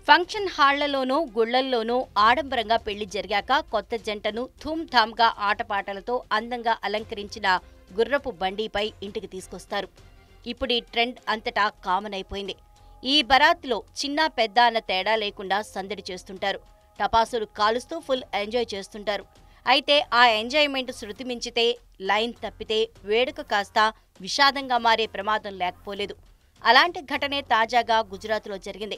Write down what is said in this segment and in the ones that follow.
function హాళ్లలోనూ గుళ్లల్లోనూ ఆడంబరంగా పెళ్లి జరిగాక కొత్త జంటను ధూమ్ ధామ్గా ఆటపాటలతో అందంగా అలంకరించిన గుర్రపు బండిపై ఇంటికి తీసుకొస్తారు ఇప్పుడు ఈ ట్రెండ్ అంతటా కామన్ అయిపోయింది ఈ బరాత్లో చిన్న పెద్ద అన్న తేడా లేకుండా సందడి చేస్తుంటారు టపాసులు కాలుస్తూ ఫుల్ ఎంజాయ్ చేస్తుంటారు అయితే ఆ ఎంజాయ్మెంట్ శృతి మించితే లైన్ తప్పితే వేడుక కాస్త విషాదంగా మారే ప్రమాదం లేకపోలేదు అలాంటి ఘటనే తాజాగా గుజరాత్లో జరిగింది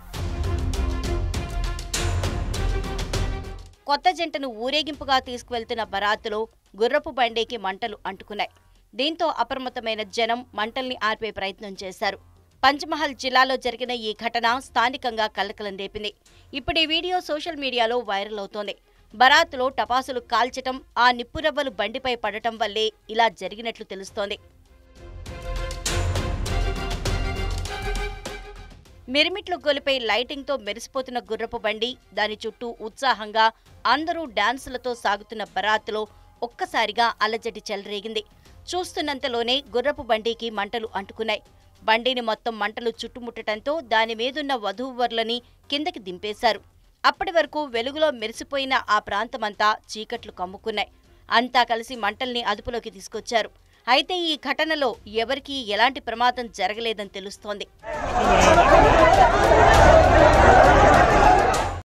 కొత్త జంటను ఊరేగింపుగా తీసుకువెళ్తున్న బరాత్లో గుర్రపు బండికి మంటలు అంటుకున్నాయి దీంతో అప్రమత్తమైన జనం మంటల్ని ఆర్పే ప్రయత్నం చేశారు పంచమహల్ జిల్లాలో జరిగిన ఈ ఘటన స్థానికంగా కలకలం రేపింది ఇప్పుడు ఈ వీడియో సోషల్ మీడియాలో వైరల్ అవుతోంది బరాత్లో టపాసులు కాల్చటం ఆ నిప్పురవ్వలు బండిపై పడటం వల్లే ఇలా జరిగినట్లు తెలుస్తోంది మిరిమిట్లు గొలిపై లైటింగ్తో మెరిసిపోతున్న గుర్రపు బండి దాని చుట్టూ ఉత్సాహంగా అందరూ డాన్సులతో సాగుతున్న బరాత్లో ఒక్కసారిగా అలజడి చెలరేగింది చూస్తున్నంతలోనే గుర్రపు బండికి మంటలు అంటుకున్నాయి బండిని మొత్తం మంటలు చుట్టుముట్టడంతో దాని మీదున్న వధూవరులని కిందకి దింపేశారు అప్పటి వరకు వెలుగులో మెరిసిపోయిన ఆ ప్రాంతమంతా చీకట్లు కమ్ముకున్నాయి అంతా కలిసి మంటల్ని అదుపులోకి తీసుకొచ్చారు అయితే ఈ ఘటనలో ఎవరికీ ఎలాంటి ప్రమాదం జరగలేదని తెలుస్తోంది